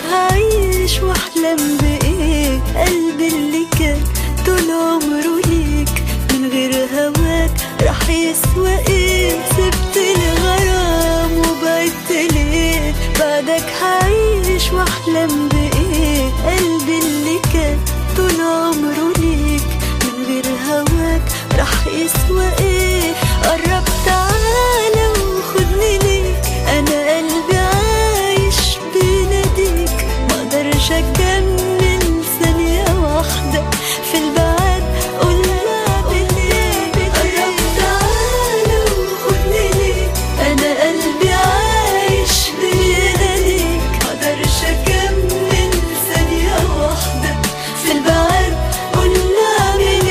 هعيش واحلم بايه قلبي اللي كان طول عمره ليك من غير هواك راح يسوى ايه سبت الغرام وبعدت ليه بعدك هعيش واحلم بايه قلبي اللي كان طول عمره ليك من غير هواك راح يسوى ايه قرب تعالى وخدني ليك انا قلبي عايش بيناديك مقدرش اكمل ثانية واحدة في البعد قول اعمل ايه قرب تعالى وخدني ليك انا قلبي عايش بيناديك مقدرش اكمل ثانية واحدة في البعد قول اعمل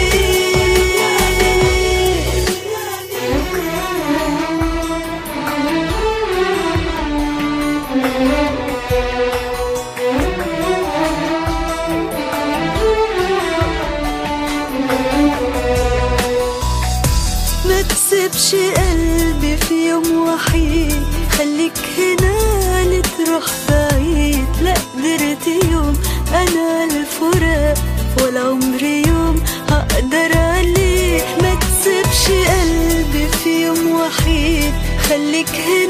ما تسيبش قلبي في يوم وحيد خليك هنا لتروح بعيد لا قدرت يوم انا الفراق ولا عمري يوم هقدر عليه ما تسيبش قلبي في يوم وحيد خليك هنا